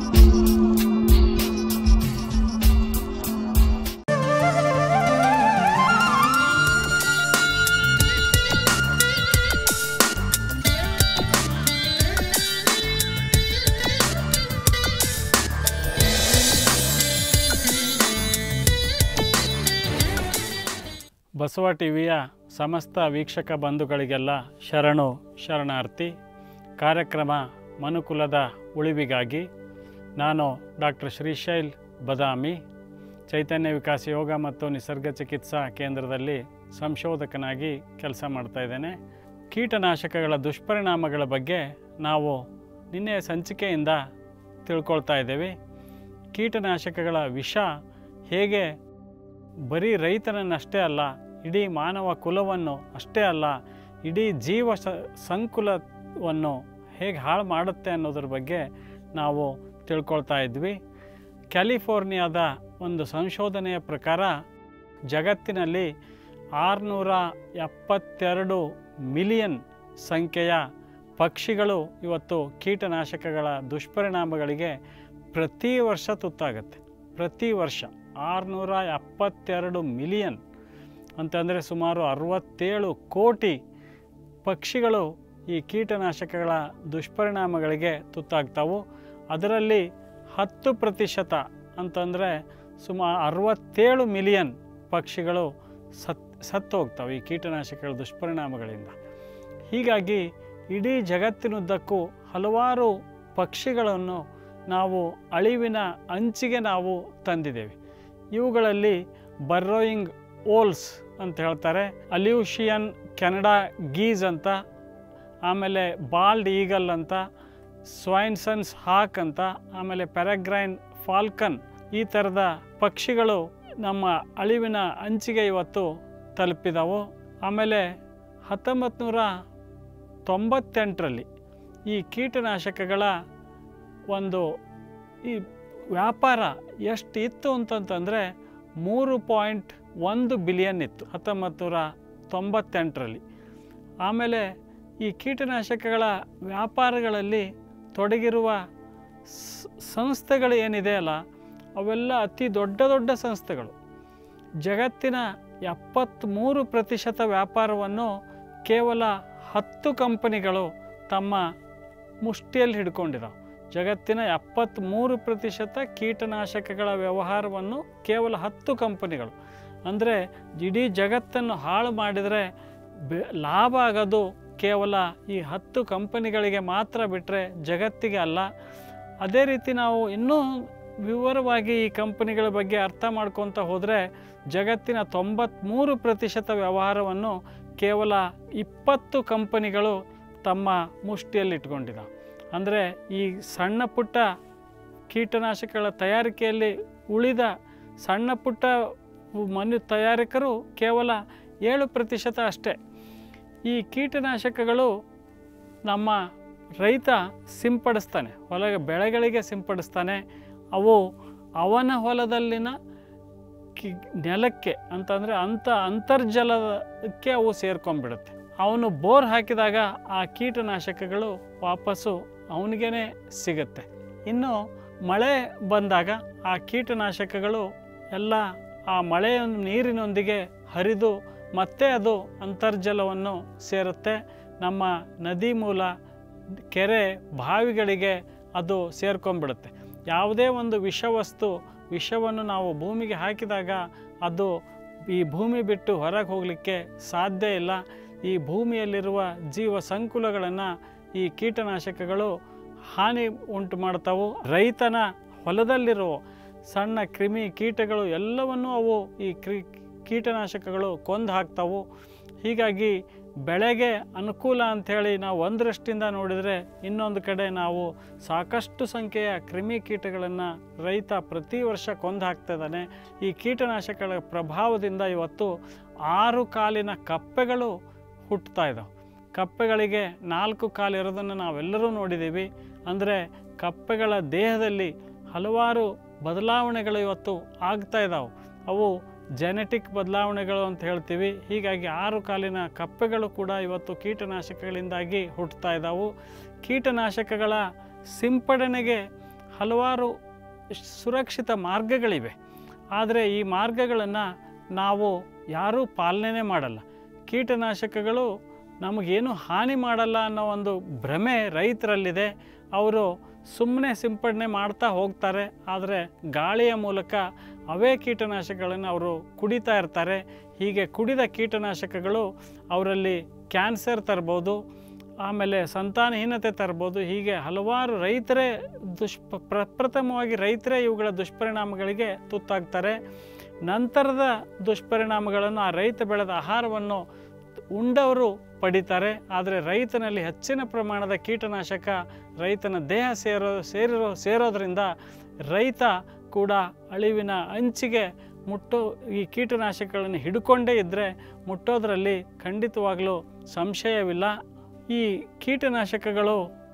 ಬಸವ ಟಿವಿಯ ಸಮಸ್ತ ವೀಕ್ಷಕ ಬಂಧುಗಳಿಗೆಲ್ಲ ಶರಣು ಶರಣಾರ್ಥಿ ಕಾರ್ಯಕ್ರಮ ಮನುಕುಲದ ಉಳಿವಿಗಾಗಿ ನಾನು ಡಾಕ್ಟರ್ ಶ್ರೀಶೈಲ್ ಬದಾಮಿ ಚೈತನ್ಯ ವಿಕಾಸ ಯೋಗ ಮತ್ತು ನಿಸರ್ಗ ಚಿಕಿತ್ಸಾ ಕೇಂದ್ರದಲ್ಲಿ ಸಂಶೋಧಕನಾಗಿ ಕೆಲಸ ಮಾಡ್ತಾ ಇದ್ದೇನೆ ಕೀಟನಾಶಕಗಳ ದುಷ್ಪರಿಣಾಮಗಳ ಬಗ್ಗೆ ನಾವು ನಿನ್ನೆ ಸಂಚಿಕೆಯಿಂದ ತಿಳ್ಕೊಳ್ತಾ ಇದ್ದೇವೆ ಕೀಟನಾಶಕಗಳ ವಿಷ ಹೇಗೆ ಬರೀ ರೈತನನ್ನಷ್ಟೇ ಅಲ್ಲ ಇಡೀ ಮಾನವ ಕುಲವನ್ನು ಅಷ್ಟೇ ಅಲ್ಲ ಇಡೀ ಜೀವ ಸ ಸಂಕುಲವನ್ನು ಹೇಗೆ ಹಾಳು ಮಾಡುತ್ತೆ ಅನ್ನೋದ್ರ ಬಗ್ಗೆ ನಾವು ತಿಳ್ಕೊಳ್ತಾ ಇದ್ವಿ ಕ್ಯಾಲಿಫೋರ್ನಿಯಾದ ಒಂದು ಸಂಶೋಧನೆಯ ಪ್ರಕಾರ ಜಗತ್ತಿನಲ್ಲಿ ಆರುನೂರ ಎಪ್ಪತ್ತೆರಡು ಮಿಲಿಯನ್ ಸಂಖ್ಯೆಯ ಪಕ್ಷಿಗಳು ಇವತ್ತು ಕೀಟನಾಶಕಗಳ ದುಷ್ಪರಿಣಾಮಗಳಿಗೆ ಪ್ರತಿ ವರ್ಷ ತುತ್ತಾಗುತ್ತೆ ಪ್ರತಿ ವರ್ಷ ಆರುನೂರ ಎಪ್ಪತ್ತೆರಡು ಮಿಲಿಯನ್ ಅಂತಂದರೆ ಸುಮಾರು ಅರವತ್ತೇಳು ಕೋಟಿ ಪಕ್ಷಿಗಳು ಈ ಕೀಟನಾಶಕಗಳ ದುಷ್ಪರಿಣಾಮಗಳಿಗೆ ತುತ್ತಾಗ್ತಾವು ಅದರಲ್ಲಿ ಹತ್ತು ಪ್ರತಿಶತ ಅಂತಂದರೆ ಸುಮಾರು ಅರವತ್ತೇಳು ಮಿಲಿಯನ್ ಪಕ್ಷಿಗಳು ಸತ್ ಸತ್ತು ಹೋಗ್ತವೆ ಈ ಕೀಟನಾಶಕಗಳ ದುಷ್ಪರಿಣಾಮಗಳಿಂದ ಹೀಗಾಗಿ ಇಡೀ ಜಗತ್ತಿನುದ್ದಕ್ಕೂ ಹಲವಾರು ಪಕ್ಷಿಗಳನ್ನು ನಾವು ಅಳಿವಿನ ಅಂಚಿಗೆ ನಾವು ತಂದಿದ್ದೇವೆ ಇವುಗಳಲ್ಲಿ ಬರ್ರೋಯಿಂಗ್ ಓಲ್ಸ್ ಅಂತ ಹೇಳ್ತಾರೆ ಅಲ್ಯೂಷಿಯನ್ ಕೆನಡಾ ಗೀಸ್ ಅಂತ ಆಮೇಲೆ ಬಾಲ್ಡ್ ಈಗಲ್ ಅಂತ ಸ್ವೈನ್ಸನ್ಸ್ ಹಾಕ್ ಅಂತ ಆಮೇಲೆ ಪ್ಯಾರಾಗ್ರೈನ್ ಫಾಲ್ಕನ್ ಈ ಥರದ ಪಕ್ಷಿಗಳು ನಮ್ಮ ಅಳಿವಿನ ಅಂಚಿಗೆ ಇವತ್ತು ತಲುಪಿದವು ಆಮೇಲೆ ಹತ್ತೊಂಬತ್ತು ನೂರ ತೊಂಬತ್ತೆಂಟರಲ್ಲಿ ಈ ಕೀಟನಾಶಕಗಳ ಒಂದು ಈ ವ್ಯಾಪಾರ ಎಷ್ಟು ಇತ್ತು ಅಂತಂತಂದರೆ ಮೂರು ಪಾಯಿಂಟ್ ಒಂದು ಬಿಲಿಯನ್ ಇತ್ತು ಹತ್ತೊಂಬತ್ತು ನೂರ ತೊಂಬತ್ತೆಂಟರಲ್ಲಿ ಆಮೇಲೆ ಈ ಕೀಟನಾಶಕಗಳ ವ್ಯಾಪಾರಗಳಲ್ಲಿ ತೊಡಗಿರುವ ಸ್- ಸಂಸ್ಥೆಗಳು ಏನಿದೆ ಅಲ್ಲ ಅವೆಲ್ಲ ಅತಿ ದೊಡ್ಡ ದೊಡ್ಡ ಸಂಸ್ಥೆಗಳು ಜಗತ್ತಿನ ಎಪ್ಪತ್ತ್ಮೂರು ಪ್ರತಿಶತ ವ್ಯಾಪಾರವನ್ನು ಕೇವಲ ಹತ್ತು ಕಂಪನಿಗಳು ತಮ್ಮ ಮುಷ್ಟಿಯಲ್ಲಿ ಹಿಡ್ಕೊಂಡಿದ್ದಾವೆ ಜಗತ್ತಿನ ಎಪ್ಪತ್ತ್ಮೂರು ಪ್ರತಿಶತ ಕೀಟನಾಶಕಗಳ ವ್ಯವಹಾರವನ್ನು ಕೇವಲ ಹತ್ತು ಕಂಪನಿಗಳು ಅಂದರೆ ಇಡೀ ಜಗತ್ತನ್ನು ಹಾಳು ಮಾಡಿದರೆ ಬೆ ಲಾಭ ಆಗೋದು ಕೇವಲ ಈ ಹತ್ತು ಕಂಪನಿಗಳಿಗೆ ಮಾತ್ರ ಬಿಟ್ಟರೆ ಜಗತ್ತಿಗೆ ಅಲ್ಲ ಅದೇ ರೀತಿ ನಾವು ಇನ್ನೂ ವಿವರವಾಗಿ ಈ ಕಂಪನಿಗಳ ಬಗ್ಗೆ ಅರ್ಥ ಮಾಡ್ಕೊತ ಹೋದರೆ ಜಗತ್ತಿನ ತೊಂಬತ್ತ್ಮೂರು ಪ್ರತಿಶತ ವ್ಯವಹಾರವನ್ನು ಕೇವಲ ಇಪ್ಪತ್ತು ಕಂಪನಿಗಳು ತಮ್ಮ ಮುಷ್ಟಿಯಲ್ಲಿ ಇಟ್ಕೊಂಡಿದ್ದಾವೆ ಅಂದರೆ ಈ ಸಣ್ಣ ಪುಟ್ಟ ಕೀಟನಾಶಕಗಳ ತಯಾರಿಕೆಯಲ್ಲಿ ಉಳಿದ ಸಣ್ಣ ಪುಟ್ಟ ಮನು ತಯಾರಕರು ಕೇವಲ ಏಳು ಪ್ರತಿಶತ ಅಷ್ಟೇ ಈ ಕೀಟನಾಶಕಗಳು ನಮ್ಮ ರೈತ ಸಿಂಪಡಿಸ್ತಾನೆ ಹೊಲ ಬೆಳೆಗಳಿಗೆ ಸಿಂಪಡಿಸ್ತಾನೆ ಅವು ಅವನ ಹೊಲದಲ್ಲಿನ ಕಿ ನೆಲಕ್ಕೆ ಅಂತಂದರೆ ಅಂಥ ಅಂತರ್ಜಲಕ್ಕೆ ಅವು ಸೇರ್ಕೊಂಡ್ಬಿಡುತ್ತೆ ಅವನು ಬೋರ್ ಹಾಕಿದಾಗ ಆ ಕೀಟನಾಶಕಗಳು ವಾಪಸ್ಸು ಅವನಿಗೇ ಸಿಗುತ್ತೆ ಇನ್ನು ಮಳೆ ಬಂದಾಗ ಆ ಕೀಟನಾಶಕಗಳು ಎಲ್ಲ ಆ ಮಳೆಯ ನೀರಿನೊಂದಿಗೆ ಹರಿದು ಮತ್ತೆ ಅದು ಅಂತರ್ಜಲವನ್ನು ಸೇರುತ್ತೆ ನಮ್ಮ ನದಿ ಮೂಲ ಕೆರೆ ಬಾವಿಗಳಿಗೆ ಅದು ಸೇರ್ಕೊಂಡ್ಬಿಡುತ್ತೆ ಯಾವುದೇ ಒಂದು ವಿಷವಸ್ತು ವಿಷವನ್ನು ನಾವು ಭೂಮಿಗೆ ಹಾಕಿದಾಗ ಅದು ಈ ಭೂಮಿ ಬಿಟ್ಟು ಹೊರಗೆ ಹೋಗಲಿಕ್ಕೆ ಸಾಧ್ಯ ಇಲ್ಲ ಈ ಭೂಮಿಯಲ್ಲಿರುವ ಜೀವ ಸಂಕುಲಗಳನ್ನು ಈ ಕೀಟನಾಶಕಗಳು ಹಾನಿ ಉಂಟು ಮಾಡ್ತಾವು ರೈತನ ಹೊಲದಲ್ಲಿರುವ ಸಣ್ಣ ಕ್ರಿಮಿ ಕೀಟಗಳು ಎಲ್ಲವನ್ನೂ ಅವು ಈ ಕ್ರಿ ಕೀಟನಾಶಕಗಳು ಕೊಂದು ಹಾಕ್ತಾವು ಹೀಗಾಗಿ ಬೆಳೆಗೆ ಅನುಕೂಲ ಅಂಥೇಳಿ ನಾವು ಒಂದರಷ್ಟಿಂದ ನೋಡಿದರೆ ಇನ್ನೊಂದು ಕಡೆ ನಾವು ಸಾಕಷ್ಟು ಸಂಖ್ಯೆಯ ಕ್ರಿಮಿ ಕೀಟಗಳನ್ನು ರೈತ ಪ್ರತಿ ವರ್ಷ ಕೊಂದು ಹಾಕ್ತಿದ್ದಾನೆ ಈ ಕೀಟನಾಶಕಗಳ ಪ್ರಭಾವದಿಂದ ಇವತ್ತು ಆರು ಕಾಲಿನ ಕಪ್ಪೆಗಳು ಹುಟ್ಟುತ್ತಾ ಇದ್ದಾವೆ ಕಪ್ಪೆಗಳಿಗೆ ನಾಲ್ಕು ಕಾಲು ಇರೋದನ್ನು ನಾವೆಲ್ಲರೂ ನೋಡಿದ್ದೀವಿ ಅಂದರೆ ಕಪ್ಪೆಗಳ ದೇಹದಲ್ಲಿ ಹಲವಾರು ಬದಲಾವಣೆಗಳು ಇವತ್ತು ಆಗ್ತಾ ಇದ್ದಾವೆ ಅವು ಜೆನೆಟಿಕ್ ಬದಲಾವಣೆಗಳು ಅಂತ ಹೇಳ್ತೀವಿ ಹೀಗಾಗಿ ಆರು ಕಾಲಿನ ಕಪ್ಪೆಗಳು ಕೂಡ ಇವತ್ತು ಕೀಟನಾಶಕಗಳಿಂದಾಗಿ ಹುಟ್ಟುತ್ತಾ ಇದ್ದಾವೆ ಕೀಟನಾಶಕಗಳ ಸಿಂಪಡಣೆಗೆ ಹಲವಾರು ಸುರಕ್ಷಿತ ಮಾರ್ಗಗಳಿವೆ ಆದರೆ ಈ ಮಾರ್ಗಗಳನ್ನು ನಾವು ಯಾರೂ ಪಾಲನೆ ಮಾಡಲ್ಲ ಕೀಟನಾಶಕಗಳು ನಮಗೇನು ಹಾನಿ ಮಾಡಲ್ಲ ಅನ್ನೋ ಒಂದು ಭ್ರಮೆ ರೈತರಲ್ಲಿದೆ ಅವರು ಸುಮ್ಮನೆ ಸಿಂಪಡಣೆ ಮಾಡ್ತಾ ಹೋಗ್ತಾರೆ ಆದರೆ ಗಾಳಿಯ ಮೂಲಕ ಅವೇ ಕೀಟನಾಶಕಗಳನ್ನು ಅವರು ಕುಡಿತಾ ಇರ್ತಾರೆ ಹೀಗೆ ಕುಡಿದ ಕೀಟನಾಶಕಗಳು ಅವರಲ್ಲಿ ಕ್ಯಾನ್ಸರ್ ತರ್ಬೋದು ಆಮೇಲೆ ಸಂತಾನಹೀನತೆ ತರ್ಬೋದು ಹೀಗೆ ಹಲವಾರು ರೈತರೇ ದುಷ್ಪ ಪ್ರಪ್ರಥಮವಾಗಿ ರೈತರೇ ಇವುಗಳ ದುಷ್ಪರಿಣಾಮಗಳಿಗೆ ತುತ್ತಾಗ್ತಾರೆ ನಂತರದ ದುಷ್ಪರಿಣಾಮಗಳನ್ನು ಆ ರೈತ ಬೆಳೆದ ಆಹಾರವನ್ನು ಉಂಡವರು ಪಡಿತಾರೆ ಆದರೆ ರೈತನಲ್ಲಿ ಹೆಚ್ಚಿನ ಪ್ರಮಾಣದ ಕೀಟನಾಶಕ ರೈತನ ದೇಹ ಸೇರೋ ಸೇರಿರೋ ಸೇರೋದ್ರಿಂದ ರೈತ ಕೂಡ ಅಳಿವಿನ ಅಂಚಿಗೆ ಮುಟ್ಟೋ ಈ ಕೀಟನಾಶಕಗಳನ್ನು ಹಿಡ್ಕೊಂಡೇ ಇದ್ದರೆ ಮುಟ್ಟೋದರಲ್ಲಿ ಖಂಡಿತವಾಗಲೂ ಸಂಶಯವಿಲ್ಲ ಈ ಕೀಟನಾಶಕಗಳು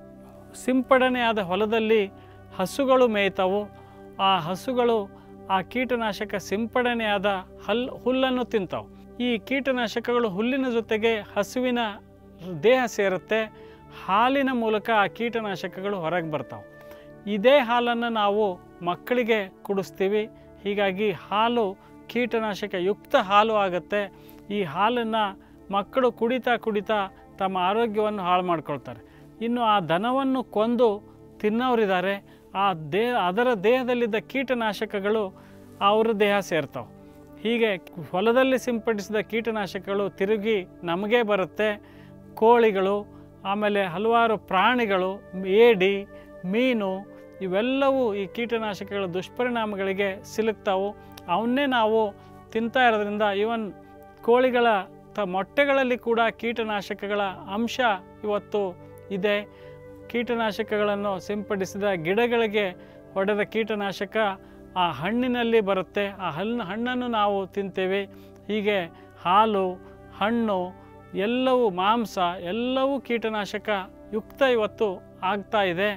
ಸಿಂಪಡಣೆಯಾದ ಹೊಲದಲ್ಲಿ ಹಸುಗಳು ಮೇಯ್ತಾವು ಆ ಹಸುಗಳು ಆ ಕೀಟನಾಶಕ ಸಿಂಪಡಣೆಯಾದ ಹಲ್ ಹುಲ್ಲನ್ನು ತಿಂತಾವೆ ಈ ಕೀಟನಾಶಕಗಳು ಹುಲ್ಲಿನ ಜೊತೆಗೆ ಹಸುವಿನ ದೇಹ ಸೇರುತ್ತೆ ಹಾಲಿನ ಮೂಲಕ ಆ ಕೀಟನಾಶಕಗಳು ಹೊರಗೆ ಬರ್ತಾವೆ ಇದೇ ಹಾಲನ್ನು ನಾವು ಮಕ್ಕಳಿಗೆ ಕುಡಿಸ್ತೀವಿ ಹೀಗಾಗಿ ಹಾಲು ಕೀಟನಾಶಕ ಯುಕ್ತ ಹಾಲು ಆಗುತ್ತೆ ಈ ಹಾಲನ್ನು ಮಕ್ಕಳು ಕುಡಿತಾ ಕುಡಿತಾ ತಮ್ಮ ಆರೋಗ್ಯವನ್ನು ಹಾಳು ಮಾಡ್ಕೊಳ್ತಾರೆ ಇನ್ನು ಆ ದನವನ್ನು ಕೊಂದು ತಿನ್ನೋರಿದ್ದಾರೆ ಆ ದೇಹ ಅದರ ದೇಹದಲ್ಲಿದ್ದ ಕೀಟನಾಶಕಗಳು ಅವರ ದೇಹ ಸೇರ್ತಾವೆ ಹೀಗೆ ಹೊಲದಲ್ಲಿ ಸಿಂಪಡಿಸಿದ ಕೀಟನಾಶಕಗಳು ತಿರುಗಿ ನಮಗೇ ಬರುತ್ತೆ ಕೋಳಿಗಳು ಆಮೇಲೆ ಹಲವಾರು ಪ್ರಾಣಿಗಳು ಏಡಿ ಮೀನು ಇವೆಲ್ಲವೂ ಈ ಕೀಟನಾಶಕಗಳ ದುಷ್ಪರಿಣಾಮಗಳಿಗೆ ಸಿಲುಕ್ತಾವು ಅವನ್ನೇ ನಾವು ತಿಂತಾ ಇರೋದ್ರಿಂದ ಇವನ್ ಕೋಳಿಗಳ ತ ಮೊಟ್ಟೆಗಳಲ್ಲಿ ಕೂಡ ಕೀಟನಾಶಕಗಳ ಅಂಶ ಇವತ್ತು ಇದೆ ಕೀಟನಾಶಕಗಳನ್ನು ಸಿಂಪಡಿಸಿದ ಗಿಡಗಳಿಗೆ ಹೊಡೆದ ಕೀಟನಾಶಕ ಆ ಹಣ್ಣಿನಲ್ಲಿ ಬರುತ್ತೆ ಆ ಹಣ್ಣು ಹಣ್ಣನ್ನು ನಾವು ತಿಂತೇವೆ ಹೀಗೆ ಹಾಲು ಹಣ್ಣು ಎಲ್ಲವೂ ಮಾಂಸ ಎಲ್ಲವೂ ಕೀಟನಾಶಕ ಯುಕ್ತ ಇವತ್ತು ಆಗ್ತಾ ಇದೆ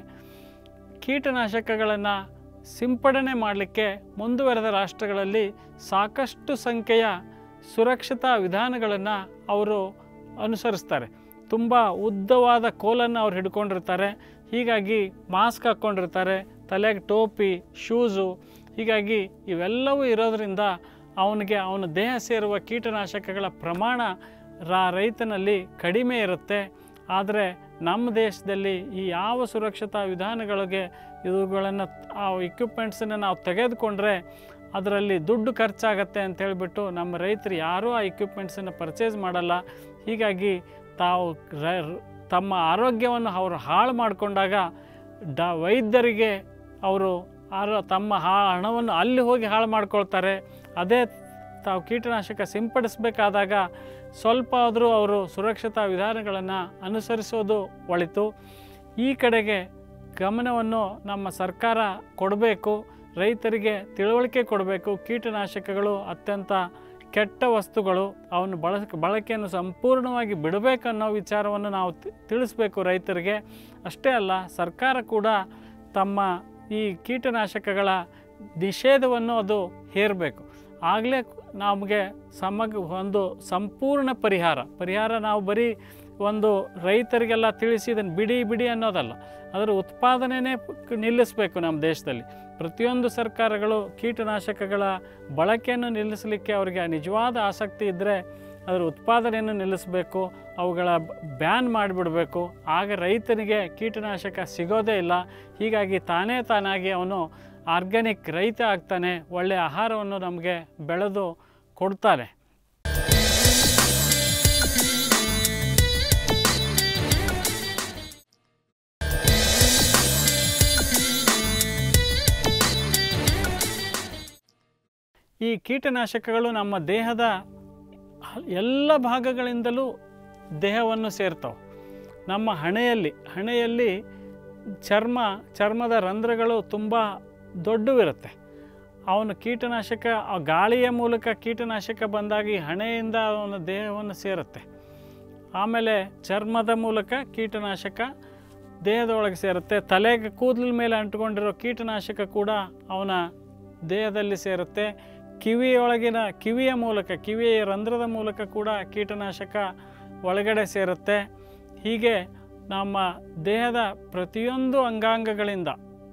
ಕೀಟನಾಶಕಗಳನ್ನು ಸಿಂಪಡಣೆ ಮಾಡಲಿಕ್ಕೆ ಮುಂದುವರೆದ ರಾಷ್ಟ್ರಗಳಲ್ಲಿ ಸಾಕಷ್ಟು ಸಂಖ್ಯೆಯ ಸುರಕ್ಷತಾ ವಿಧಾನಗಳನ್ನು ಅವರು ಅನುಸರಿಸ್ತಾರೆ ತುಂಬ ಉದ್ದವಾದ ಕೋಲನ್ನು ಅವ್ರು ಹಿಡ್ಕೊಂಡಿರ್ತಾರೆ ಹೀಗಾಗಿ ಮಾಸ್ಕ್ ಹಾಕ್ಕೊಂಡಿರ್ತಾರೆ ತಲೆಗೆ ಟೋಪಿ ಶೂಸು ಹೀಗಾಗಿ ಇವೆಲ್ಲವೂ ಇರೋದರಿಂದ ಅವನಿಗೆ ಅವನ ದೇಹ ಸೇರುವ ಕೀಟನಾಶಕಗಳ ಪ್ರಮಾಣ ರಾ ರೈತನಲ್ಲಿ ಕಡಿಮೆ ಇರುತ್ತೆ ಆದರೆ ನಮ್ಮ ದೇಶದಲ್ಲಿ ಈ ಯಾವ ಸುರಕ್ಷತಾ ವಿಧಾನಗಳಿಗೆ ಇವುಗಳನ್ನು ಆ ಇಕ್ವಿಪ್ಮೆಂಟ್ಸನ್ನು ನಾವು ತೆಗೆದುಕೊಂಡ್ರೆ ಅದರಲ್ಲಿ ದುಡ್ಡು ಖರ್ಚಾಗತ್ತೆ ಅಂತ ಹೇಳಿಬಿಟ್ಟು ನಮ್ಮ ರೈತರು ಯಾರೂ ಆ ಇಕ್ವಿಪ್ಮೆಂಟ್ಸನ್ನು ಪರ್ಚೇಸ್ ಮಾಡಲ್ಲ ಹೀಗಾಗಿ ತಾವು ರ- ತಮ್ಮ ಆರೋಗ್ಯವನ್ನು ಅವರು ಹಾಳು ಮಾಡಿಕೊಂಡಾಗ ಡ ವೈದ್ಯರಿಗೆ ಅವರು ಆರೋ ತಮ್ಮ ಹಾ ಹಣವನ್ನು ಅಲ್ಲಿ ಹೋಗಿ ಹಾಳು ಮಾಡ್ಕೊಳ್ತಾರೆ ಅದೇ ತಾವು ಕೀಟನಾಶಕ ಸಿಂಪಡಿಸಬೇಕಾದಾಗ ಸ್ವಲ್ಪ ಆದರೂ ಅವರು ಸುರಕ್ಷತಾ ವಿಧಾನಗಳನ್ನು ಅನುಸರಿಸೋದು ಒಳಿತು ಈ ಕಡೆಗೆ ಗಮನವನ್ನು ನಮ್ಮ ಸರ್ಕಾರ ಕೊಡಬೇಕು ರೈತರಿಗೆ ತಿಳುವಳಿಕೆ ಕೊಡಬೇಕು ಕೀಟನಾಶಕಗಳು ಅತ್ಯಂತ ಕೆಟ್ಟ ವಸ್ತುಗಳು ಅವನ್ನು ಬಳಕೆ ಬಳಕೆಯನ್ನು ಸಂಪೂರ್ಣವಾಗಿ ಬಿಡಬೇಕನ್ನೋ ವಿಚಾರವನ್ನು ನಾವು ತಿ- ತಿಳಿಸ್ಬೇಕು ರೈತರಿಗೆ ಅಷ್ಟೇ ಅಲ್ಲ ಸರ್ಕಾರ ಕೂಡ ತಮ್ಮ ಈ ಕೀಟನಾಶಕಗಳ ನಿಷೇಧವನ್ನು ಅದು ಹೇರಬೇಕು ಆಗಲೇ ನಮಗೆ ಸಮಗ್ರ ಒಂದು ಸಂಪೂರ್ಣ ಪರಿಹಾರ ಪರಿಹಾರ ನಾವು ಬರೀ ಒಂದು ರೈತರಿಗೆಲ್ಲ ತಿಳಿಸಿ ಇದನ್ನು ಬಿಡಿ ಬಿಡಿ ಅನ್ನೋದಲ್ಲ ಅದರ ಉತ್ಪಾದನೆಯೇ ಪ್- ನಿಲ್ಲಿಸಬೇಕು ನಮ್ಮ ದೇಶದಲ್ಲಿ ಪ್ರತಿಯೊಂದು ಸರ್ಕಾರಗಳು ಕೀಟನಾಶಕಗಳ ಬಳಕೆಯನ್ನು ನಿಲ್ಲಿಸಲಿಕ್ಕೆ ಅವರಿಗೆ ನಿಜವಾದ ಆಸಕ್ತಿ ಇದ್ದರೆ ಅದರ ಉತ್ಪಾದನೆಯನ್ನು ನಿಲ್ಲಿಸಬೇಕು ಅವುಗಳ ಬ್ಯಾನ್ ಮಾಡಿಬಿಡಬೇಕು ಆಗ ರೈತನಿಗೆ ಕೀಟನಾಶಕ ಸಿಗೋದೇ ಇಲ್ಲ ಹೀಗಾಗಿ ತಾನೇ ತಾನಾಗಿ ಅವನು ಆರ್ಗ್ಯಾನಿಕ್ ರೈತ ಆಗ್ತಾನೆ ಒಳ್ಳೆಯ ಆಹಾರವನ್ನು ನಮಗೆ ಬೆಳೆದು ಕೊಡ್ತಾನೆ ಈ ಕೀಟನಾಶಕಗಳು ನಮ್ಮ ದೇಹದ ಹ- ಎಲ್ಲ ಭಾಗಗಳಿಂದಲೂ ದೇಹವನ್ನು ಸೇರ್ತವೆ ನಮ್ಮ ಹಣೆಯಲ್ಲಿ ಹಣೆಯಲ್ಲಿ ಚರ್ಮ ಚರ್ಮದ ರಂಧ್ರಗಳು ತುಂಬ ದೊಡ್ಡವಿರುತ್ತೆ ಅವನು ಕೀಟನಾಶಕ ಆ ಗಾಳಿಯ ಮೂಲಕ ಕೀಟನಾಶಕ ಬಂದಾಗಿ ಹಣೆಯಿಂದ ಅವನ ದೇಹವನ್ನು ಸೇರುತ್ತೆ ಆಮೇಲೆ ಚರ್ಮದ ಮೂಲಕ ಕೀಟನಾಶಕ ದೇಹದೊಳಗೆ ಸೇರುತ್ತೆ ತಲೆಗೆ ಕೂದಲ ಮೇಲೆ ಅಂಟ್ಕೊಂಡಿರೋ ಕೀಟನಾಶಕ ಕೂಡ ಅವನ ದೇಹದಲ್ಲಿ ಸೇರುತ್ತೆ ಕಿವಿಯೊಳಗಿನ ಕಿವಿಯ ಮೂಲಕ ಕಿವಿಯ ರಂಧ್ರದ ಮೂಲಕ ಕೂಡ ಕೀಟನಾಶಕ ಒಳಗಡೆ ಸೇರುತ್ತೆ ಹೀಗೆ ನಮ್ಮ ದೇಹದ ಪ್ರತಿಯೊಂದು ಅಂಗಾಂಗಗಳಿಂದ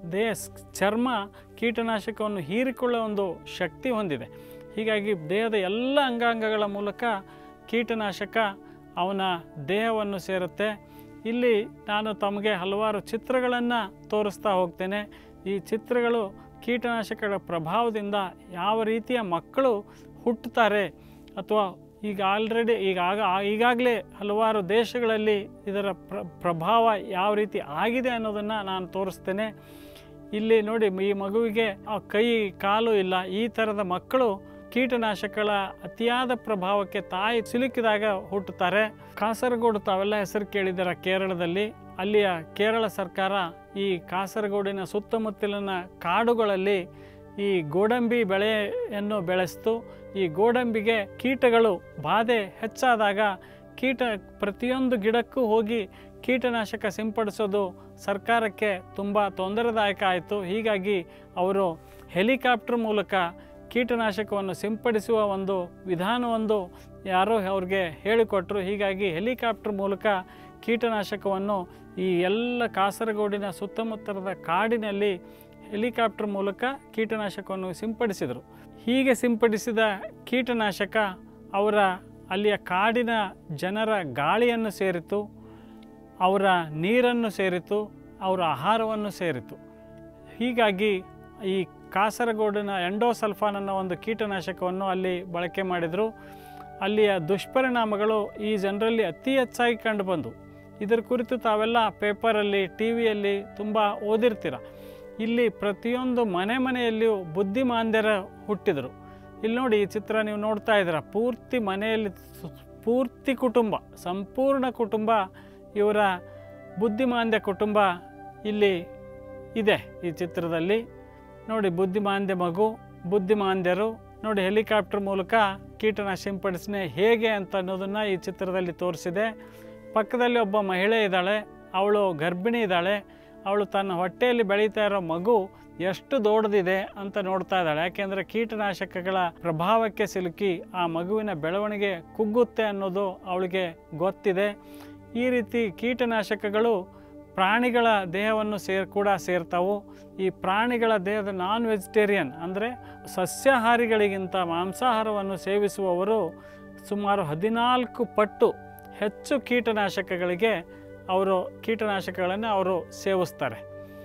ದೇಹ ಸ್- ಚರ್ಮ ಕೀಟನಾಶಕವನ್ನು ಹೀರಿಕೊಳ್ಳೋ ಒಂದು ಶಕ್ತಿ ಹೊಂದಿದೆ ಹೀಗಾಗಿ ದೇಹದ ಎಲ್ಲ ಅಂಗಾಂಗಗಳ ಮೂಲಕ ಕೀಟನಾಶಕ ಅವನ ದೇಹವನ್ನು ಸೇರುತ್ತೆ ಇಲ್ಲಿ ನಾನು ತಮಗೆ ಹಲವಾರು ಚಿತ್ರಗಳನ್ನು ತೋರಿಸ್ತಾ ಹೋಗ್ತೇನೆ ಈ ಚಿತ್ರಗಳು ಕೀಟನಾಶಕಗಳ ಪ್ರಭಾವದಿಂದ ಯಾವ ರೀತಿಯ ಮಕ್ಕಳು ಹುಟ್ಟುತ್ತಾರೆ ಅಥವಾ ಈಗ ಆಲ್ರೆಡಿ ಈಗ ಆಗ ಈಗಾಗಲೇ ಹಲವಾರು ದೇಶಗಳಲ್ಲಿ ಇದರ ಪ್ರ ಪ್ರಭಾವ ಯಾವ ರೀತಿ ಆಗಿದೆ ಅನ್ನೋದನ್ನು ನಾನು ತೋರಿಸ್ತೇನೆ ಇಲ್ಲಿ ನೋಡಿ ಈ ಮಗುವಿಗೆ ಆ ಕೈ ಕಾಲು ಇಲ್ಲ ಈ ಥರದ ಮಕ್ಕಳು ಕೀಟನಾಶಕಗಳ ಅತಿಯಾದ ಪ್ರಭಾವಕ್ಕೆ ತಾಯಿ ಸಿಲುಕಿದಾಗ ಹುಟ್ಟುತ್ತಾರೆ ಕಾಸರಗೋಡು ತಾವೆಲ್ಲ ಹೆಸರು ಕೇಳಿದ್ದೀರ ಕೇರಳದಲ್ಲಿ ಅಲ್ಲಿಯ ಕೇರಳ ಸರ್ಕಾರ ಈ ಕಾಸರಗೋಡಿನ ಸುತ್ತಮುತ್ತಲಿನ ಕಾಡುಗಳಲ್ಲಿ ಈ ಗೋಡಂಬಿ ಬೆಳೆಯನ್ನು ಬೆಳೆಸ್ತು ಈ ಗೋಡಂಬಿಗೆ ಕೀಟಗಳು ಬಾಧೆ ಹೆಚ್ಚಾದಾಗ ಕೀಟ ಪ್ರತಿಯೊಂದು ಗಿಡಕ್ಕೂ ಹೋಗಿ ಕೀಟನಾಶಕ ಸಿಂಪಡಿಸೋದು ಸರ್ಕಾರಕ್ಕೆ ತುಂಬ ತೊಂದರೆದಾಯಕ ಆಯಿತು ಹೀಗಾಗಿ ಅವರು ಹೆಲಿಕಾಪ್ಟರ್ ಮೂಲಕ ಕೀಟನಾಶಕವನ್ನು ಸಿಂಪಡಿಸುವ ಒಂದು ವಿಧಾನವೊಂದು ಯಾರೋ ಅವ್ರಿಗೆ ಹೇಳಿಕೊಟ್ರು ಹೀಗಾಗಿ ಹೆಲಿಕಾಪ್ಟರ್ ಮೂಲಕ ಕೀಟನಾಶಕವನ್ನು ಈ ಎಲ್ಲ ಕಾಸರಗೋಡಿನ ಸುತ್ತಮುತ್ತಲದ ಕಾಡಿನಲ್ಲಿ ಹೆಲಿಕಾಪ್ಟರ್ ಮೂಲಕ ಕೀಟನಾಶಕವನ್ನು ಸಿಂಪಡಿಸಿದರು ಹೀಗೆ ಸಿಂಪಡಿಸಿದ ಕೀಟನಾಶಕ ಅವರ ಅಲ್ಲಿಯ ಕಾಡಿನ ಜನರ ಗಾಳಿಯನ್ನು ಸೇರಿತು ಅವರ ನೀರನ್ನು ಸೇರಿತು ಅವರ ಆಹಾರವನ್ನು ಸೇರಿತು ಹೀಗಾಗಿ ಈ ಕಾಸರಗೋಡಿನ ಎಂಡೋಸಲ್ಫಾನ್ ಅನ್ನೋ ಒಂದು ಕೀಟನಾಶಕವನ್ನು ಅಲ್ಲಿ ಬಳಕೆ ಮಾಡಿದರು ಅಲ್ಲಿಯ ದುಷ್ಪರಿಣಾಮಗಳು ಈ ಜನರಲ್ಲಿ ಅತಿ ಹೆಚ್ಚಾಗಿ ಕಂಡುಬಂದು ಇದರ ಕುರಿತು ತಾವೆಲ್ಲ ಪೇಪರಲ್ಲಿ ಟಿ ವಿಯಲ್ಲಿ ತುಂಬ ಓದಿರ್ತೀರ ಇಲ್ಲಿ ಪ್ರತಿಯೊಂದು ಮನೆ ಮನೆಯಲ್ಲಿಯೂ ಬುದ್ಧಿಮಾಂದ್ಯರ ಹುಟ್ಟಿದರು ಇಲ್ಲಿ ನೋಡಿ ಈ ಚಿತ್ರ ನೀವು ನೋಡ್ತಾ ಇದ್ದೀರ ಪೂರ್ತಿ ಮನೆಯಲ್ಲಿ ಸು- ಪೂರ್ತಿ ಕುಟುಂಬ ಸಂಪೂರ್ಣ ಕುಟುಂಬ ಇವರ ಬುದ್ಧಿಮಾಂದ್ಯ ಕುಟುಂಬ ಇಲ್ಲಿ ಇದೆ ಈ ಚಿತ್ರದಲ್ಲಿ ನೋಡಿ ಬುದ್ಧಿಮಾಂದ್ಯ ಮಗು ಬುದ್ಧಿಮಾಂದ್ಯರು ನೋಡಿ ಹೆಲಿಕಾಪ್ಟರ್ ಮೂಲಕ ಕೀಟನಾಶ ಸಿಂಪಡಿಸನೆ ಹೇಗೆ ಅಂತ ಅನ್ನೋದನ್ನು ಈ ಚಿತ್ರದಲ್ಲಿ ತೋರಿಸಿದೆ ಪಕ್ಕದಲ್ಲಿ ಒಬ್ಬ ಮಹಿಳೆ ಇದ್ದಾಳೆ ಅವಳು ಗರ್ಭಿಣಿ ಇದ್ದಾಳೆ ಅವಳು ತನ್ನ ಹೊಟ್ಟೆಯಲ್ಲಿ ಬೆಳೀತಾ ಇರೋ ಮಗು ಎಷ್ಟು ದೊಡ್ಡದಿದೆ ಅಂತ ನೋಡ್ತಾ ಇದ್ದಾಳೆ ಯಾಕೆಂದರೆ ಕೀಟನಾಶಕಗಳ ಪ್ರಭಾವಕ್ಕೆ ಸಿಲುಕಿ ಆ ಮಗುವಿನ ಬೆಳವಣಿಗೆ ಕುಗ್ಗುತ್ತೆ ಅನ್ನೋದು ಅವಳಿಗೆ ಗೊತ್ತಿದೆ ಈ ರೀತಿ ಕೀಟನಾಶಕಗಳು ಪ್ರಾಣಿಗಳ ದೇಹವನ್ನು ಸೇರ್ ಕೂಡ ಸೇರ್ತಾವು ಈ ಪ್ರಾಣಿಗಳ ದೇಹದ ನಾನ್ ವೆಜಿಟೇರಿಯನ್ ಅಂದರೆ ಸಸ್ಯಾಹಾರಿಗಳಿಗಿಂತ ಮಾಂಸಾಹಾರವನ್ನು ಸೇವಿಸುವವರು ಸುಮಾರು ಹದಿನಾಲ್ಕು ಪಟ್ಟು ಹೆಚ್ಚು ಕೀಟನಾಶಕಗಳಿಗೆ ಅವರು ಕೀಟನಾಶಕಗಳನ್ನು ಅವರು ಸೇವಿಸ್ತಾರೆ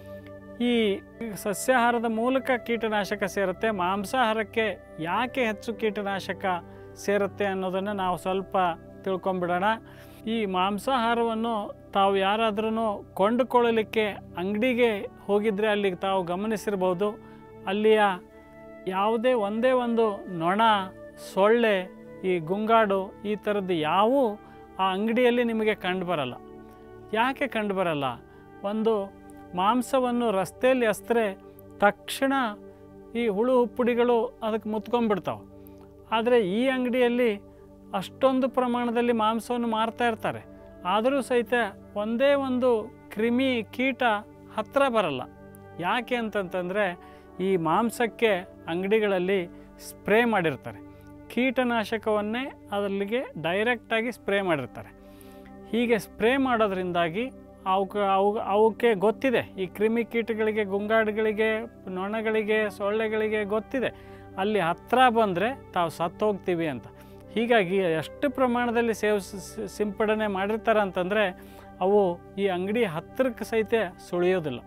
ಈ ಸಸ್ಯಾಹಾರದ ಮೂಲಕ ಕೀಟನಾಶಕ ಸೇರುತ್ತೆ ಮಾಂಸಾಹಾರಕ್ಕೆ ಯಾಕೆ ಹೆಚ್ಚು ಕೀಟನಾಶಕ ಸೇರುತ್ತೆ ಅನ್ನೋದನ್ನು ನಾವು ಸ್ವಲ್ಪ ತಿಳ್ಕೊಂಬಿಡೋಣ ಈ ಮಾಂಸಾಹಾರವನ್ನು ತಾವು ಯಾರಾದ್ರೂ ಕೊಂಡುಕೊಳ್ಳಲಿಕ್ಕೆ ಅಂಗಡಿಗೆ ಹೋಗಿದ್ರೆ ಅಲ್ಲಿಗೆ ತಾವು ಗಮನಿಸಿರ್ಬೋದು ಅಲ್ಲಿಯ ಯಾವುದೇ ಒಂದೇ ಒಂದು ನೊಣ ಸೊಳ್ಳೆ ಈ ಗುಂಗಾಡು ಈ ಥರದ್ದು ಯಾವೂ ಆ ಅಂಗಡಿಯಲ್ಲಿ ನಿಮಗೆ ಕಂಡುಬರಲ್ಲ ಯಾಕೆ ಕಂಡುಬರಲ್ಲ ಒಂದು ಮಾಂಸವನ್ನು ರಸ್ತೆಯಲ್ಲಿ ಎಸ್ತರೆ ತಕ್ಷಣ ಈ ಹುಳು ಹುಪ್ಪುಡಿಗಳು ಅದಕ್ಕೆ ಮುತ್ಕೊಂಡ್ಬಿಡ್ತಾವೆ ಆದರೆ ಈ ಅಂಗಡಿಯಲ್ಲಿ ಅಷ್ಟೊಂದು ಪ್ರಮಾಣದಲ್ಲಿ ಮಾಂಸವನ್ನು ಮಾರ್ತಾ ಇರ್ತಾರೆ ಆದರೂ ಸಹಿತ ಒಂದೇ ಒಂದು ಕ್ರಿಮಿ ಕೀಟ ಹತ್ತಿರ ಬರಲ್ಲ ಯಾಕೆ ಅಂತಂತಂದರೆ ಈ ಮಾಂಸಕ್ಕೆ ಅಂಗಡಿಗಳಲ್ಲಿ ಸ್ಪ್ರೇ ಮಾಡಿರ್ತಾರೆ ಕೀಟನಾಶಕವನ್ನೇ ಅದರಲ್ಲಿಗೆ ಡೈರೆಕ್ಟಾಗಿ ಸ್ಪ್ರೇ ಮಾಡಿರ್ತಾರೆ ಹೀಗೆ ಸ್ಪ್ರೇ ಮಾಡೋದ್ರಿಂದಾಗಿ ಅವಕ್ಕೆ ಅವು ಅವಕ್ಕೆ ಗೊತ್ತಿದೆ ಈ ಕ್ರಿಮಿ ಕೀಟಗಳಿಗೆ ಗುಂಗಾಡುಗಳಿಗೆ ನೊಣಗಳಿಗೆ ಸೊಳ್ಳೆಗಳಿಗೆ ಗೊತ್ತಿದೆ ಅಲ್ಲಿ ಹತ್ತಿರ ಬಂದರೆ ತಾವು ಸತ್ತೋಗ್ತೀವಿ ಅಂತ ಹೀಗಾಗಿ ಎಷ್ಟು ಪ್ರಮಾಣದಲ್ಲಿ ಸೇವ್ ಸಿಂಪಡಣೆ ಮಾಡಿರ್ತಾರೆ ಅಂತಂದರೆ ಅವು ಈ ಅಂಗಡಿ ಹತ್ತಿರಕ್ಕೆ ಸಹಿತ ಸುಳಿಯೋದಿಲ್ಲ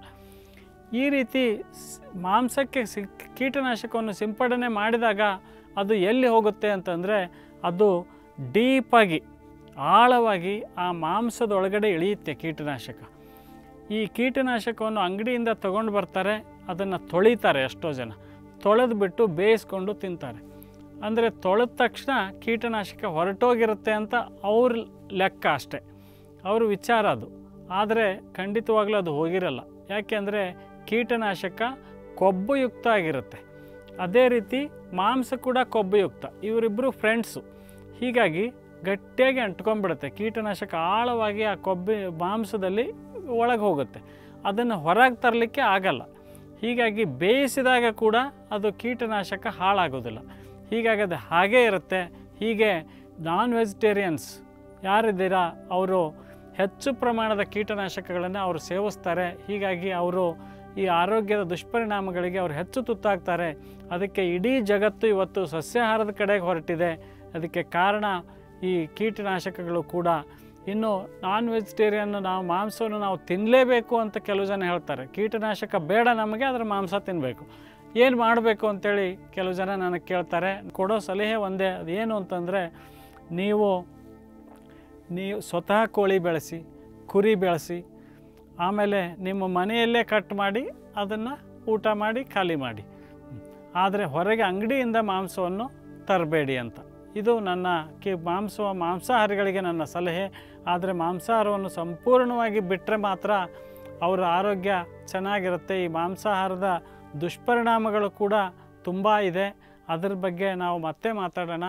ಈ ರೀತಿ ಸ್- ಮಾಂಸಕ್ಕೆ ಸಿ ಕೀಟನಾಶಕವನ್ನು ಸಿಂಪಡಣೆ ಮಾಡಿದಾಗ ಅದು ಎಲ್ಲಿ ಹೋಗುತ್ತೆ ಅಂತಂದರೆ ಅದು ಡೀಪಾಗಿ ಆಳವಾಗಿ ಆ ಮಾಂಸದೊಳಗಡೆ ಇಳಿಯುತ್ತೆ ಕೀಟನಾಶಕ ಈ ಕೀಟನಾಶಕವನ್ನು ಅಂಗಡಿಯಿಂದ ತಗೊಂಡು ಬರ್ತಾರೆ ಅದನ್ನು ತೊಳಿತಾರೆ ಎಷ್ಟೋ ಜನ ತೊಳೆದು ಬಿಟ್ಟು ಬೇಯಿಸ್ಕೊಂಡು ತಿಂತಾರೆ ಅಂದರೆ ತೊಳೆದ ತಕ್ಷಣ ಕೀಟನಾಶಕ ಹೊರಟೋಗಿರುತ್ತೆ ಅಂತ ಅವ್ರ ಲೆಕ್ಕ ಅಷ್ಟೆ ಅವ್ರ ವಿಚಾರ ಅದು ಆದರೆ ಖಂಡಿತವಾಗ್ಲೂ ಅದು ಹೋಗಿರಲ್ಲ ಯಾಕೆಂದರೆ ಕೀಟನಾಶಕ ಕೊಬ್ಬುಯುಕ್ತ ಆಗಿರುತ್ತೆ ಅದೇ ರೀತಿ ಮಾಂಸ ಕೂಡ ಕೊಬ್ಬುಯುಕ್ತ ಇವರಿಬ್ಬರು ಫ್ರೆಂಡ್ಸು ಹೀಗಾಗಿ ಗಟ್ಟಿಯಾಗಿ ಅಂಟ್ಕೊಂಡ್ಬಿಡುತ್ತೆ ಕೀಟನಾಶಕ ಆಳವಾಗಿ ಆ ಕೊಬ್ಬಿ ಮಾಂಸದಲ್ಲಿ ಒಳಗೆ ಹೋಗುತ್ತೆ ಅದನ್ನು ಹೊರಗೆ ತರಲಿಕ್ಕೆ ಆಗಲ್ಲ ಹೀಗಾಗಿ ಬೇಯಿಸಿದಾಗ ಕೂಡ ಅದು ಕೀಟನಾಶಕ ಹಾಳಾಗೋದಿಲ್ಲ ಹೀಗಾಗಿ ಅದು ಹಾಗೇ ಇರುತ್ತೆ ಹೀಗೆ ನಾನ್ ವೆಜಿಟೇರಿಯನ್ಸ್ ಯಾರಿದ್ದೀರಾ ಅವರು ಹೆಚ್ಚು ಪ್ರಮಾಣದ ಕೀಟನಾಶಕಗಳನ್ನು ಅವರು ಸೇವಿಸ್ತಾರೆ ಹೀಗಾಗಿ ಅವರು ಈ ಆರೋಗ್ಯದ ದುಷ್ಪರಿಣಾಮಗಳಿಗೆ ಅವರು ಹೆಚ್ಚು ತುತ್ತಾಗ್ತಾರೆ ಅದಕ್ಕೆ ಇಡೀ ಜಗತ್ತು ಇವತ್ತು ಸಸ್ಯಾಹಾರದ ಕಡೆಗೆ ಹೊರಟಿದೆ ಅದಕ್ಕೆ ಕಾರಣ ಈ ಕೀಟನಾಶಕಗಳು ಕೂಡ ಇನ್ನು ನಾನ್ ವೆಜಿಟೇರಿಯನ್ ನಾವು ಮಾಂಸವನ್ನು ನಾವು ತಿನ್ನಲೇಬೇಕು ಅಂತ ಕೆಲವು ಜನ ಹೇಳ್ತಾರೆ ಕೀಟನಾಶಕ ಬೇಡ ನಮಗೆ ಅದರ ಮಾಂಸ ತಿನ್ನಬೇಕು ಏನು ಮಾಡಬೇಕು ಅಂತೇಳಿ ಕೆಲವು ಜನ ನನಗೆ ಕೇಳ್ತಾರೆ ಕೊಡೋ ಸಲಹೆ ಒಂದೇ ಅದೇನು ಅಂತಂದರೆ ನೀವು ನೀವು ಸ್ವತಃ ಕೋಳಿ ಬೆಳೆಸಿ ಕುರಿ ಬೆಳೆಸಿ ಆಮೇಲೆ ನಿಮ್ಮ ಮನೆಯಲ್ಲೇ ಕಟ್ ಮಾಡಿ ಅದನ್ನು ಊಟ ಮಾಡಿ ಖಾಲಿ ಮಾಡಿ ಆದರೆ ಹೊರಗೆ ಅಂಗಡಿಯಿಂದ ಮಾಂಸವನ್ನು ತರಬೇಡಿ ಅಂತ ಇದು ನನ್ನ ಕಿ ಮಾಂಸ ಮಾಂಸಾಹಾರಿಗಳಿಗೆ ನನ್ನ ಸಲಹೆ ಆದರೆ ಮಾಂಸಾಹಾರವನ್ನು ಸಂಪೂರ್ಣವಾಗಿ ಬಿಟ್ಟರೆ ಮಾತ್ರ ಅವರ ಆರೋಗ್ಯ ಚೆನ್ನಾಗಿರುತ್ತೆ ಈ ಮಾಂಸಾಹಾರದ ದುಷ್ಪರಿಣಾಮಗಳು ಕೂಡ ತುಂಬ ಇದೆ ಅದ್ರ ಬಗ್ಗೆ ನಾವು ಮತ್ತೆ ಮಾತಾಡೋಣ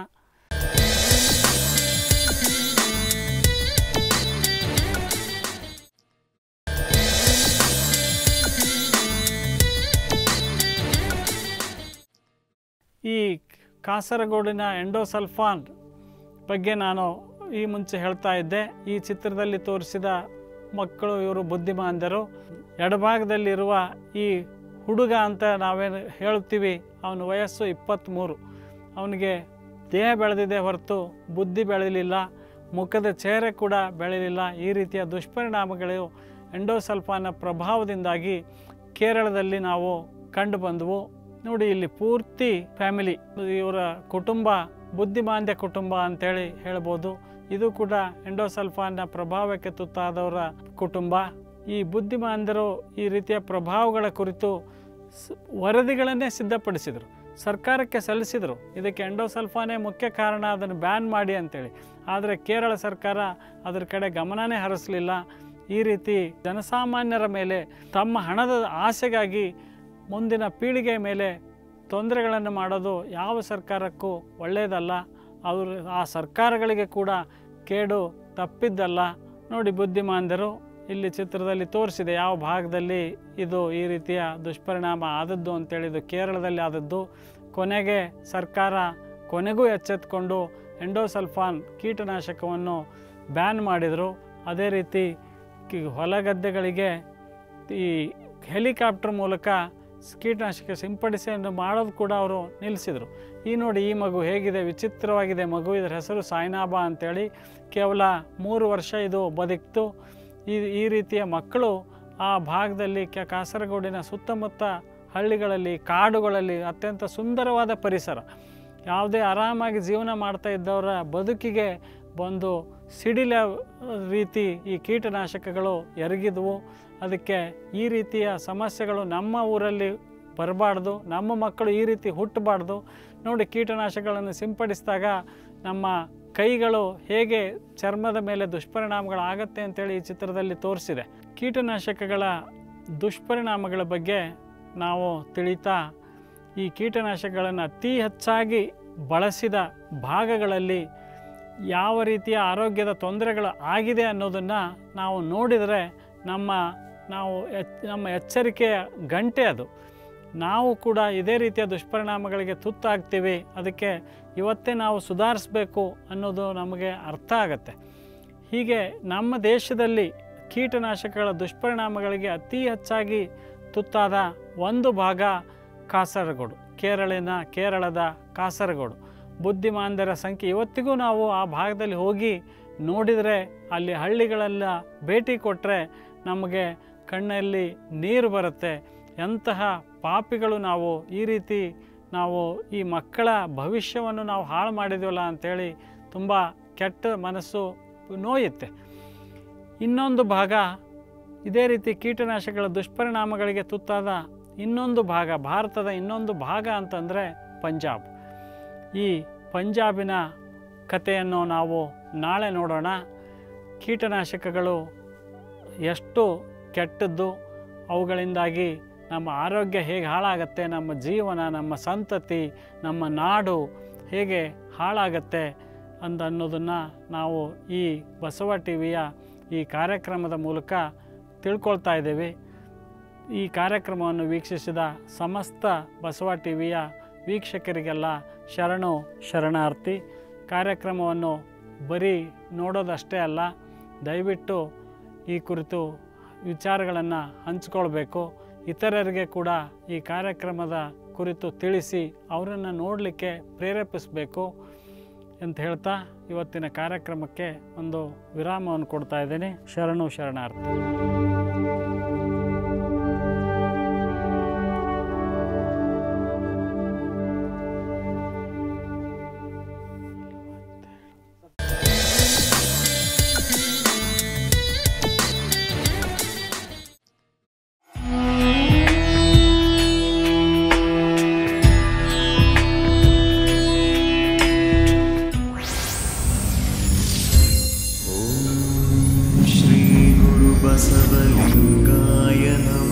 ಈ ಕಾಸರಗೋಡಿನ ಎಂಡೋಸಲ್ಫಾನ್ ಬಗ್ಗೆ ನಾನು ಈ ಮುಂಚೆ ಹೇಳ್ತಾ ಇದ್ದೆ ಈ ಚಿತ್ರದಲ್ಲಿ ತೋರಿಸಿದ ಮಕ್ಕಳು ಇವರು ಬುದ್ಧಿಮಾಂದರು ಎಡಭಾಗದಲ್ಲಿರುವ ಈ ಹುಡುಗ ಅಂತ ನಾವೇನು ಹೇಳ್ತೀವಿ ಅವನ ವಯಸ್ಸು ಇಪ್ಪತ್ತ್ಮೂರು ಅವನಿಗೆ ದೇಹ ಬೆಳೆದಿದೆ ಹೊರತು ಬುದ್ಧಿ ಬೆಳೆಯಲಿಲ್ಲ ಮುಖದ ಚೇಹರೆ ಕೂಡ ಬೆಳೆಯಲಿಲ್ಲ ಈ ರೀತಿಯ ದುಷ್ಪರಿಣಾಮಗಳು ಎಂಡೋಸಲ್ಫಾನ ಪ್ರಭಾವದಿಂದಾಗಿ ಕೇರಳದಲ್ಲಿ ನಾವು ಕಂಡು ಬಂದವು ನೋಡಿ ಇಲ್ಲಿ ಪೂರ್ತಿ ಫ್ಯಾಮಿಲಿ ಇವರ ಕುಟುಂಬ ಬುದ್ಧಿಮಾಂದ್ಯ ಕುಟುಂಬ ಅಂತೇಳಿ ಹೇಳ್ಬೋದು ಇದು ಕೂಡ ಎಂಡೋಸಲ್ಫಾನ್ನ ಪ್ರಭಾವಕ್ಕೆ ತುತ್ತಾದವರ ಕುಟುಂಬ ಈ ಬುದ್ಧಿಮಾಂದ್ಯರು ಈ ರೀತಿಯ ಪ್ರಭಾವಗಳ ಕುರಿತು ಸ್- ವರದಿಗಳನ್ನೇ ಸಿದ್ಧಪಡಿಸಿದರು ಸರ್ಕಾರಕ್ಕೆ ಸಲ್ಲಿಸಿದರು ಇದಕ್ಕೆ ಎಂಡೋಸಲ್ಫಾನೇ ಮುಖ್ಯ ಕಾರಣ ಅದನ್ನು ಬ್ಯಾನ್ ಮಾಡಿ ಅಂತೇಳಿ ಆದರೆ ಕೇರಳ ಸರ್ಕಾರ ಅದರ ಕಡೆ ಗಮನನೇ ಹರಿಸಲಿಲ್ಲ ಈ ರೀತಿ ಜನಸಾಮಾನ್ಯರ ಮೇಲೆ ತಮ್ಮ ಹಣದ ಆಸೆಗಾಗಿ ಮುಂದಿನ ಪೀಳಿಗೆ ಮೇಲೆ ತೊಂದರೆಗಳನ್ನು ಮಾಡೋದು ಯಾವ ಸರ್ಕಾರಕ್ಕೂ ಒಳ್ಳೆಯದಲ್ಲ ಅವರು ಆ ಸರ್ಕಾರಗಳಿಗೆ ಕೂಡ ಕೇಡು ತಪ್ಪಿದ್ದಲ್ಲ ನೋಡಿ ಬುದ್ಧಿಮಾಂದರು ಇಲ್ಲಿ ಚಿತ್ರದಲ್ಲಿ ತೋರಿಸಿದೆ ಯಾವ ಭಾಗದಲ್ಲಿ ಇದು ಈ ರೀತಿಯ ದುಷ್ಪರಿಣಾಮ ಆದದ್ದು ಅಂತೇಳಿ ಇದು ಕೇರಳದಲ್ಲಿ ಆದದ್ದು ಕೊನೆಗೆ ಸರ್ಕಾರ ಕೊನೆಗೂ ಎಚ್ಚೆತ್ತುಕೊಂಡು ಎಂಡೋಸಲ್ಫಾನ್ ಕೀಟನಾಶಕವನ್ನು ಬ್ಯಾನ್ ಮಾಡಿದರು ಅದೇ ರೀತಿ ಕಿ- ಹೊಲಗದ್ದೆಗಳಿಗೆ ಈ ಹೆಲಿಕಾಪ್ಟರ್ ಮೂಲಕ ಸ್- ಕೀಟನಾಶಕ ಸಿಂಪಡಿಸಿ ಎಂದು ಮಾಡೋದು ಕೂಡ ಅವರು ನಿಲ್ಲಿಸಿದರು ಈ ನೋಡಿ ಈ ಮಗು ಹೇಗಿದೆ ವಿಚಿತ್ರವಾಗಿದೆ ಮಗು ಇದರ ಹೆಸರು ಸಾಯ್ನಾಬಾ ಅಂತೇಳಿ ಕೇವಲ ಮೂರು ವರ್ಷ ಇದು ಬದುಕಿತು ಈ ಈ ರೀತಿಯ ಮಕ್ಕಳು ಆ ಭಾಗದಲ್ಲಿ ಕ ಕಾಸರಗೋಡಿನ ಸುತ್ತಮುತ್ತ ಹಳ್ಳಿಗಳಲ್ಲಿ ಕಾಡುಗಳಲ್ಲಿ ಅತ್ಯಂತ ಸುಂದರವಾದ ಪರಿಸರ ಯಾವುದೇ ಆರಾಮಾಗಿ ಜೀವನ ಮಾಡ್ತಾ ಇದ್ದವರ ಬದುಕಿಗೆ ಬಂದು ಸಿಡಿಲ ರೀತಿ ಈ ಕೀಟನಾಶಕಗಳು ಎರಗಿದ್ವು ಅದಕ್ಕೆ ಈ ರೀತಿಯ ಸಮಸ್ಯೆಗಳು ನಮ್ಮ ಊರಲ್ಲಿ ಬರಬಾರ್ದು ನಮ್ಮ ಮಕ್ಕಳು ಈ ರೀತಿ ಹುಟ್ಟಬಾರ್ದು ನೋಡಿ ಕೀಟನಾಶಕಗಳನ್ನು ಸಿಂಪಡಿಸಿದಾಗ ನಮ್ಮ ಕೈಗಳು ಹೇಗೆ ಚರ್ಮದ ಮೇಲೆ ದುಷ್ಪರಿಣಾಮಗಳು ಆಗತ್ತೆ ಅಂತೇಳಿ ಈ ಚಿತ್ರದಲ್ಲಿ ತೋರಿಸಿದೆ ಕೀಟನಾಶಕಗಳ ದುಷ್ಪರಿಣಾಮಗಳ ಬಗ್ಗೆ ನಾವು ತಿಳಿತಾ ಈ ಕೀಟನಾಶಕಗಳನ್ನು ಅತಿ ಹೆಚ್ಚಾಗಿ ಬಳಸಿದ ಭಾಗಗಳಲ್ಲಿ ಯಾವ ರೀತಿಯ ಆರೋಗ್ಯದ ತೊಂದರೆಗಳು ಆಗಿದೆ ಅನ್ನೋದನ್ನು ನಾವು ನೋಡಿದರೆ ನಮ್ಮ ನಾವು ಎಚ್ ನಮ್ಮ ಎಚ್ಚರಿಕೆಯ ಗಂಟೆ ಅದು ನಾವು ಕೂಡ ಇದೇ ರೀತಿಯ ದುಷ್ಪರಿಣಾಮಗಳಿಗೆ ತುತ್ತಾಗ್ತೀವಿ ಅದಕ್ಕೆ ಇವತ್ತೇ ನಾವು ಸುಧಾರಿಸಬೇಕು ಅನ್ನೋದು ನಮಗೆ ಅರ್ಥ ಆಗತ್ತೆ ಹೀಗೆ ನಮ್ಮ ದೇಶದಲ್ಲಿ ಕೀಟನಾಶಕಗಳ ದುಷ್ಪರಿಣಾಮಗಳಿಗೆ ಅತಿ ಹೆಚ್ಚಾಗಿ ತುತ್ತಾದ ಒಂದು ಭಾಗ ಕಾಸರಗೋಡು ಕೇರಳಿನ ಕೇರಳದ ಕಾಸರಗೋಡು ಬುದ್ಧಿಮಾಂದ್ಯರ ಸಂಖ್ಯೆ ಇವತ್ತಿಗೂ ನಾವು ಆ ಭಾಗದಲ್ಲಿ ಹೋಗಿ ನೋಡಿದರೆ ಅಲ್ಲಿ ಹಳ್ಳಿಗಳೆಲ್ಲ ಭೇಟಿ ಕೊಟ್ಟರೆ ನಮಗೆ ಕಣ್ಣಲ್ಲಿ ನೀರು ಬರುತ್ತೆ ಎಂತಹ ಪಾಪಿಗಳು ನಾವು ಈ ರೀತಿ ನಾವು ಈ ಮಕ್ಕಳ ಭವಿಷ್ಯವನ್ನು ನಾವು ಹಾಳು ಮಾಡಿದ್ವಲ್ಲ ಅಂಥೇಳಿ ತುಂಬ ಕೆಟ್ಟ ಮನಸ್ಸು ನೋಯುತ್ತೆ ಇನ್ನೊಂದು ಭಾಗ ಇದೇ ರೀತಿ ಕೀಟನಾಶಕಗಳ ದುಷ್ಪರಿಣಾಮಗಳಿಗೆ ತುತ್ತಾದ ಇನ್ನೊಂದು ಭಾಗ ಭಾರತದ ಇನ್ನೊಂದು ಭಾಗ ಅಂತಂದರೆ ಪಂಜಾಬ್ ಈ ಪಂಜಾಬಿನ ಕಥೆಯನ್ನು ನಾವು ನಾಳೆ ನೋಡೋಣ ಕೀಟನಾಶಕಗಳು ಎಷ್ಟು ಕೆಟ್ಟದ್ದು ಅವುಗಳಿಂದಾಗಿ ನಮ್ಮ ಆರೋಗ್ಯ ಹೇಗೆ ಹಾಳಾಗತ್ತೆ ನಮ್ಮ ಜೀವನ ನಮ್ಮ ಸಂತತಿ ನಮ್ಮ ನಾಡು ಹೇಗೆ ಹಾಳಾಗತ್ತೆ ಅಂತ ಅನ್ನೋದನ್ನು ನಾವು ಈ ಬಸವ ಟಿ ವಿಯ ಈ ಕಾರ್ಯಕ್ರಮದ ಮೂಲಕ ತಿಳ್ಕೊಳ್ತಾ ಇದ್ದೀವಿ ಈ ಕಾರ್ಯಕ್ರಮವನ್ನು ವೀಕ್ಷಿಸಿದ ಸಮಸ್ತ ಬಸವ ಟಿ ವಿಯ ವೀಕ್ಷಕರಿಗೆಲ್ಲ ಶರಣು ಶರಣಾರ್ಥಿ ಕಾರ್ಯಕ್ರಮವನ್ನು ಬರೀ ನೋಡೋದಷ್ಟೇ ಅಲ್ಲ ದಯವಿಟ್ಟು ಈ ಕುರಿತು ವಿಚಾರಗಳನ್ನು ಹಂಚ್ಕೊಳ್ಬೇಕು ಇತರರಿಗೆ ಕೂಡ ಈ ಕಾರ್ಯಕ್ರಮದ ಕುರಿತು ತಿಳಿಸಿ ಅವರನ್ನು ನೋಡಲಿಕ್ಕೆ ಪ್ರೇರೇಪಿಸಬೇಕು ಅಂತ ಹೇಳ್ತಾ ಇವತ್ತಿನ ಕಾರ್ಯಕ್ರಮಕ್ಕೆ ಒಂದು ವಿರಾಮವನ್ನು ಕೊಡ್ತಾ ಇದ್ದೀನಿ ಶರಣು ಶರಣಾರ್ಥಿ श्रीगुरुबसवलिङ्गाय नमः